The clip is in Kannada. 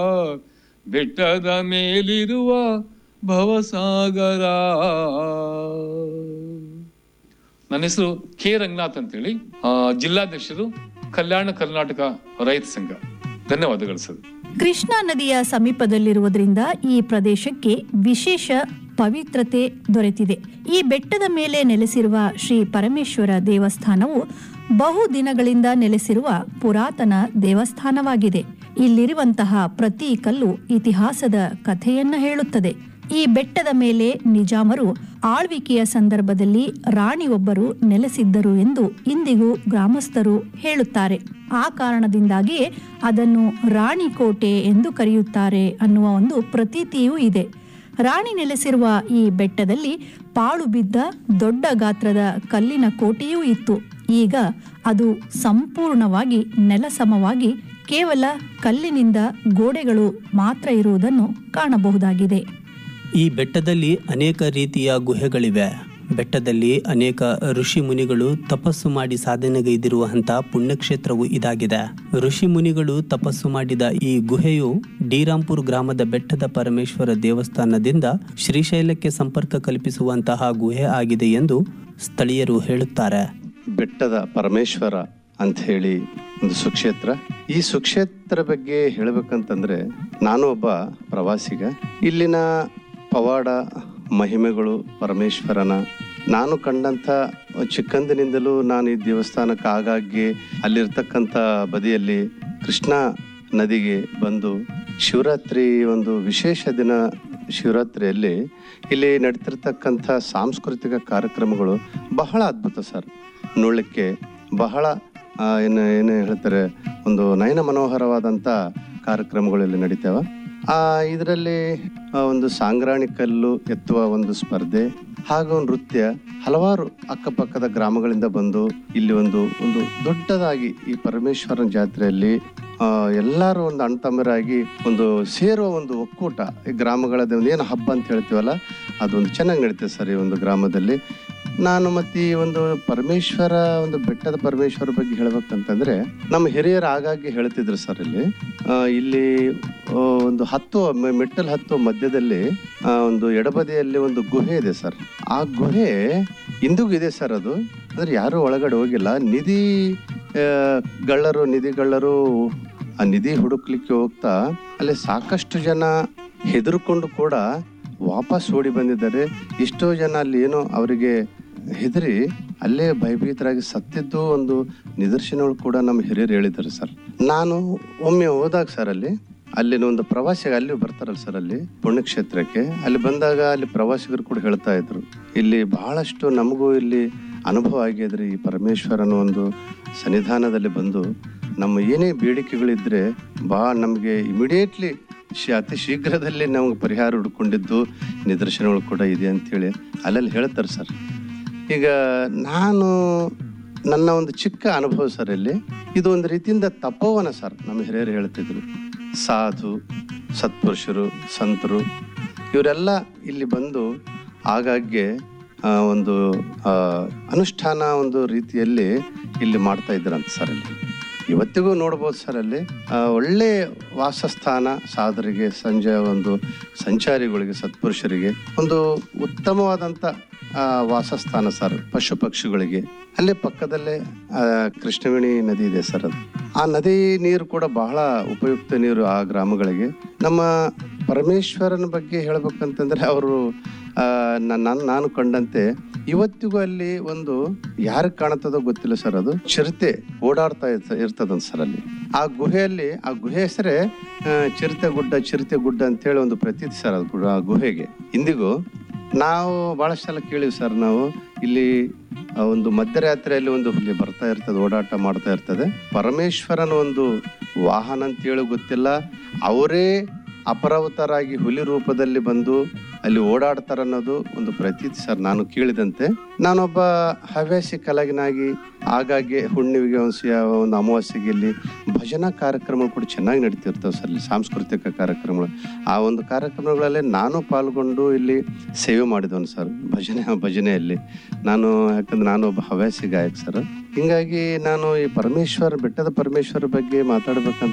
ಬೆಟ್ಟದ ಮೇಲಿರುವ ಭವಸಾಗರ ನನ್ನ ಹೆಸರು ಕೆ ರಂಗನಾಥ್ ಅಂತೇಳಿ ಆ, ಜಿಲ್ಲಾಧ್ಯಕ್ಷರು ಕಲ್ಯಾಣ ಕರ್ನಾಟಕ ರೈತ ಸಂಘ ಧನ್ಯವಾದಗಳು ಸರ್ ಕೃಷ್ಣಾ ನದಿಯ ಸಮೀಪದಲ್ಲಿರುವುದರಿಂದ ಈ ಪ್ರದೇಶಕ್ಕೆ ವಿಶೇಷ ಪವಿತ್ರತೆ ದೊರೆತಿದೆ ಈ ಬೆಟ್ಟದ ಮೇಲೆ ನೆಲೆಸಿರುವ ಶ್ರೀ ಪರಮೇಶ್ವರ ದೇವಸ್ಥಾನವು ಬಹು ದಿನಗಳಿಂದ ನೆಲೆಸಿರುವ ಪುರಾತನ ದೇವಸ್ಥಾನವಾಗಿದೆ ಇಲ್ಲಿರುವಂತಹ ಪ್ರತಿ ಕಲ್ಲು ಇತಿಹಾಸದ ಕಥೆಯನ್ನ ಹೇಳುತ್ತದೆ ಈ ಬೆಟ್ಟದ ಮೇಲೆ ನಿಜಾಮರು ಆಳ್ವಿಕೆಯ ಸಂದರ್ಭದಲ್ಲಿ ರಾಣಿಯೊಬ್ಬರು ನೆಲೆಸಿದ್ದರು ಎಂದು ಇಂದಿಗೂ ಗ್ರಾಮಸ್ಥರು ಹೇಳುತ್ತಾರೆ ಆ ಕಾರಣದಿಂದಾಗಿಯೇ ಅದನ್ನು ರಾಣಿ ಕೋಟೆ ಎಂದು ಕರೆಯುತ್ತಾರೆ ಅನ್ನುವ ಒಂದು ಪ್ರತೀತಿಯೂ ಇದೆ ರಾಣಿ ನೆಲೆಸಿರುವ ಈ ಬೆಟ್ಟದಲ್ಲಿ ಪಾಳು ಬಿದ್ದ ದೊಡ್ಡ ಗಾತ್ರದ ಕಲ್ಲಿನ ಕೋಟೆಯೂ ಇತ್ತು ಈಗ ಅದು ಸಂಪೂರ್ಣವಾಗಿ ನೆಲಸಮವಾಗಿ ಕೇವಲ ಕಲ್ಲಿನಿಂದ ಗೋಡೆಗಳು ಮಾತ್ರ ಇರುವುದನ್ನು ಕಾಣಬಹುದಾಗಿದೆ ಈ ಬೆಟ್ಟದಲ್ಲಿ ಅನೇಕ ರೀತಿಯ ಗುಹೆಗಳಿವೆ ಬೆಟ್ಟದಲ್ಲಿ ಅನೇಕ ಋಷಿ ಮುನಿಗಳು ತಪಸ್ಸು ಮಾಡಿ ಸಾಧನೆಗೈದಿರುವಂತಹ ಪುಣ್ಯಕ್ಷೇತ್ರವು ಇದಾಗಿದೆ ಋಷಿ ಮುನಿಗಳು ತಪಸ್ಸು ಮಾಡಿದ ಈ ಗುಹೆಯು ಡಿರಾಂಪುರ್ ಗ್ರಾಮದ ಬೆಟ್ಟದ ಪರಮೇಶ್ವರ ದೇವಸ್ಥಾನದಿಂದ ಶ್ರೀಶೈಲಕ್ಕೆ ಸಂಪರ್ಕ ಕಲ್ಪಿಸುವಂತಹ ಗುಹೆ ಆಗಿದೆ ಎಂದು ಸ್ಥಳೀಯರು ಹೇಳುತ್ತಾರೆ ಬೆಟ್ಟದ ಪರಮೇಶ್ವರ ಅಂತ ಹೇಳಿ ಒಂದು ಸುಕ್ಷೇತ್ರ ಈ ಸುಕ್ಷೇತ್ರ ಬಗ್ಗೆ ಹೇಳಬೇಕಂತಂದ್ರೆ ನಾನು ಒಬ್ಬ ಪ್ರವಾಸಿಗ ಇಲ್ಲಿನ ಪವಾಡ ಮಹಿಮೆಗಳು ಪರಮೇಶ್ವರನ ನಾನು ಕಂಡಂಥ ಚಿಕ್ಕಂದಿನಿಂದಲೂ ನಾನು ಈ ದೇವಸ್ಥಾನಕ್ಕೆ ಆಗಾಗ್ಗೆ ಅಲ್ಲಿರ್ತಕ್ಕಂಥ ಬದಿಯಲ್ಲಿ ಕೃಷ್ಣಾ ನದಿಗೆ ಬಂದು ಶಿವರಾತ್ರಿ ಒಂದು ವಿಶೇಷ ದಿನ ಶಿವರಾತ್ರಿಯಲ್ಲಿ ಇಲ್ಲಿ ನಡೀತಿರ್ತಕ್ಕಂಥ ಸಾಂಸ್ಕೃತಿಕ ಕಾರ್ಯಕ್ರಮಗಳು ಬಹಳ ಅದ್ಭುತ ಸರ್ ನೋಡಲಿಕ್ಕೆ ಬಹಳ ಆ, ಏನು ಏನು ಹೇಳ್ತಾರೆ ಒಂದು ನಯನ ಮನೋಹರವಾದಂಥ ಕಾರ್ಯಕ್ರಮಗಳು ಇಲ್ಲಿ ನಡೀತಾವ ಆ ಇದರಲ್ಲಿ ಒಂದು ಸಾಂಗ್ರಾಣಿ ಕಲ್ಲು ಎತ್ತುವ ಒಂದು ಸ್ಪರ್ಧೆ ಹಾಗೂ ನೃತ್ಯ ಹಲವಾರು ಅಕ್ಕಪಕ್ಕದ ಗ್ರಾಮಗಳಿಂದ ಬಂದು ಇಲ್ಲಿ ಒಂದು ಒಂದು ದೊಡ್ಡದಾಗಿ ಈ ಪರಮೇಶ್ವರನ ಜಾತ್ರೆಯಲ್ಲಿ ಆ, ಎಲ್ಲರೂ ಒಂದು ಅಣ್ತಮ್ಮರಾಗಿ ಒಂದು ಸೇರುವ ಒಂದು ಒಕ್ಕೂಟ ಈ ಗ್ರಾಮಗಳದ ಒಂದು ಏನು ಹಬ್ಬ ಅಂತ ಹೇಳ್ತೀವಲ್ಲ ಅದೊಂದು ಚೆನ್ನಾಗಿ ನಡೀತದೆ ಸರ್ ಈ ಒಂದು ಗ್ರಾಮದಲ್ಲಿ ನಾನು ಮತ್ತೆ ಈ ಒಂದು ಪರಮೇಶ್ವರ ಒಂದು ಬೆಟ್ಟದ ಪರಮೇಶ್ವರ ಬಗ್ಗೆ ಹೇಳ್ಬೇಕಂತಂದ್ರೆ ನಮ್ಮ ಹಿರಿಯರು ಆಗಾಗ್ಗೆ ಹೇಳ್ತಿದ್ರು ಸರ್ ಇಲ್ಲಿ ಆ, ಇಲ್ಲಿ ಆ, ಒಂದು ಹತ್ತು ಮೆ- ಮೆಟ್ಟಲು ಹತ್ತು ಮಧ್ಯದಲ್ಲಿ ಆ, ಒಂದು ಎಡಬದಿಯಲ್ಲಿ ಒಂದು ಗುಹೆ ಇದೆ ಸರ್ ಆ ಗುಹೆ ಇಂದಿಗೂ ಇದೆ ಸರ್ ಅದು ಅಂದ್ರೆ ಯಾರು ಒಳಗಡೆ ಹೋಗಿಲ್ಲ ನಿಧಿ ಆ, ಗಳ್ಳರು ನಿಧಿಗಳ್ಳರು ಆ ನಿಧಿ ಹುಡುಕ್ಲಿಕ್ಕೆ ಹೋಗ್ತಾ ಅಲ್ಲಿ ಸಾಕಷ್ಟು ಜನ ಹೆದರ್ಕೊಂಡು ಕೂಡ ವಾಪಸ್ ಓಡಿ ಬಂದಿದ್ದಾರೆ ಎಷ್ಟೋ ಜನ ಅಲ್ಲಿ ಏನೋ ಅವರಿಗೆ ಹೆದರಿ ಅಲ್ಲೇ ಭಯಭೀತರಾಗಿ ಸತ್ತಿದ್ದು ಒಂದು ನಿದರ್ಶನಗಳು ಕೂಡ ನಮ್ಮ ಹಿರಿಯರು ಹೇಳಿದ್ದಾರೆ ಸರ್ ನಾನು ಒಮ್ಮೆ ಹೋದಾಗ ಸರ್ ಅಲ್ಲಿ ಅಲ್ಲಿನ ಒಂದು ಪ್ರವಾಸಿಗ ಅಲ್ಲಿ ಬರ್ತಾರಲ್ಲ ಸರ್ ಅಲ್ಲಿ ಪುಣ್ಯಕ್ಷೇತ್ರಕ್ಕೆ ಅಲ್ಲಿ ಬಂದಾಗ ಅಲ್ಲಿ ಪ್ರವಾಸಿಗರು ಕೂಡ ಹೇಳ್ತಾ ಇದ್ರು ಇಲ್ಲಿ ಬಹಳಷ್ಟು ನಮಗೂ ಇಲ್ಲಿ ಅನುಭವ ಆಗಿದ್ರಿ ಈ ಪರಮೇಶ್ವರನ ಒಂದು ಸನ್ನಿಧಾನದಲ್ಲಿ ಬಂದು ನಮ್ಮ ಏನೇ ಬೇಡಿಕೆಗಳಿದ್ರೆ ಬಾ ನಮಗೆ ಇಮಿಡಿಯೇಟ್ಲಿ ಅತಿ ಶೀಘ್ರದಲ್ಲಿ ನಮ್ಗೆ ಪರಿಹಾರ ಹುಡ್ಕೊಂಡಿದ್ದು ನಿದರ್ಶನಗಳು ಕೂಡ ಇದೆ ಅಂತೇಳಿ ಅಲ್ಲಲ್ಲಿ ಹೇಳ್ತಾರೆ ಸರ್ ಈಗ ನಾನು ನನ್ನ ಒಂದು ಚಿಕ್ಕ ಅನುಭವ ಸರ್ ಇಲ್ಲಿ ಇದು ಒಂದು ರೀತಿಯಿಂದ ತಪೋವನ ಸರ್ ನಮ್ಮ ಹಿರಿಯರು ಹೇಳ್ತಿದ್ರು ಸಾಧು ಸತ್ಪುರುಷರು ಸಂತರು ಇವರೆಲ್ಲ ಇಲ್ಲಿ ಬಂದು ಆಗಾಗ್ಗೆ ಆ, ಒಂದು ಆ, ಅನುಷ್ಠಾನ ಒಂದು ರೀತಿಯಲ್ಲಿ ಇಲ್ಲಿ ಮಾಡ್ತಾ ಇದ್ರಂತ ಸರ್ ಅಲ್ಲಿ ಇವತ್ತಿಗೂ ನೋಡ್ಬೋದು ಸರ್ ಅಲ್ಲಿ ಆ, ಒಳ್ಳೆ ವಾಸಸ್ಥಾನ ಸಾಧರಿಗೆ ಸಂಜೆ ಒಂದು ಸಂಚಾರಿಗಳಿಗೆ ಸತ್ಪುರುಷರಿಗೆ ಒಂದು ಉತ್ತಮವಾದಂಥ ಆ, ವಾಸಸ್ಥಾನ ಸರ್ ಪಶು ಪಕ್ಷಿಗಳಿಗೆ ಅಲ್ಲೇ ಪಕ್ಕದಲ್ಲೇ ಆ, ಕೃಷ್ಣವೇಣಿ ನದಿ ಇದೆ ಸರ್ ಅದು ಆ ನದಿ ನೀರು ಕೂಡ ಬಹಳ ಉಪಯುಕ್ತ ನೀರು ಆ ಗ್ರಾಮಗಳಿಗೆ ನಮ್ಮ ಪರಮೇಶ್ವರನ ಬಗ್ಗೆ ಹೇಳ್ಬೇಕಂತಂದ್ರೆ ಅವರು ನಾನು ನಾನು ಕಂಡಂತೆ ಇವತ್ತಿಗೂ ಅಲ್ಲಿ ಒಂದು ಯಾರಿಗೆ ಕಾಣುತ್ತದೋ ಗೊತ್ತಿಲ್ಲ ಸರ್ ಅದು ಚಿರತೆ ಓಡಾಡ್ತಾ ಇರ್ತ ಇರ್ತದಂತ ಸರ್ ಅಲ್ಲಿ ಆ ಗುಹೆಯಲ್ಲಿ ಆ ಗುಹೆ ಹೆಸರೇ ಆ, ಚಿರತೆ ಗುಡ್ಡ ಚಿರತೆ ಗುಡ್ಡ ಅಂತೇಳಿ ಒಂದು ಪ್ರತೀತಿ ಸರ್ ಅದು ಗುಡ್ಡ- ಆ ಗುಹೆಗೆ ಇಂದಿಗೂ ನಾವು ಬಹಳಷ್ಟು ಸಲ ಕೇಳಿವಿ ಸರ್ ನಾವು ಇಲ್ಲಿ ಆ ಒಂದು ಮಧ್ಯರಾತ್ರಿಯಲ್ಲಿ ಒಂದು ಹುಲಿ ಬರ್ತಾ ಇರ್ತದೆ ಓಡಾಟ ಮಾಡ್ತಾ ಇರ್ತದೆ ಪರಮೇಶ್ವರನ ಒಂದು ವಾಹನ ಅಂತೇಳಿ ಗೊತ್ತಿಲ್ಲ ಅವರೇ ಅಪರಾವತರಾಗಿ ಹುಲಿ ರೂಪದಲ್ಲಿ ಬಂದು ಅಲ್ಲಿ ಓಡಾಡ್ತಾರ ಅನ್ನೋದು ಒಂದು ಪ್ರತೀತಿ ಸರ್ ನಾನು ಕೇಳಿದಂತೆ ನಾನೊಬ್ಬ ಹವ್ಯಾಸಿ ಕಲಾವಿನಾಗಿ ಆಗಾಗ್ಗೆ ಹುಣ್ಣಿಮೆಗೆ ಒಂದು ಒಂದು ಅಮಾವಾಸ್ಯೆಗೆ ಇಲ್ಲಿ ಭಜನಾ ಕಾರ್ಯಕ್ರಮಗಳು ಕೂಡ ಚೆನ್ನಾಗಿ ನಡೀತಿರ್ತವೆ ಸರ್ ಇಲ್ಲಿ ಸಾಂಸ್ಕೃತಿಕ ಕಾರ್ಯಕ್ರಮಗಳು ಆ ಒಂದು ಕಾರ್ಯಕ್ರಮಗಳಲ್ಲಿ ನಾನು ಪಾಲ್ಗೊಂಡು ಇಲ್ಲಿ ಸೇವೆ ಮಾಡಿದವನು ಸರ್ ಭಜನೆ ಭಜನೆಯಲ್ಲಿ ನಾನು ಯಾಕಂದ್ರೆ ನಾನು ಒಬ್ಬ ಹವ್ಯಾಸಿ ಗಾಯಕ ಸರ್ ಹಿಂಗಾಗಿ ನಾನು ಈ ಪರಮೇಶ್ವರ ಬೆಟ್ಟದ ಪರಮೇಶ್ವರ ಬಗ್ಗೆ ಮಾತಾಡ್ಬೇಕಂತ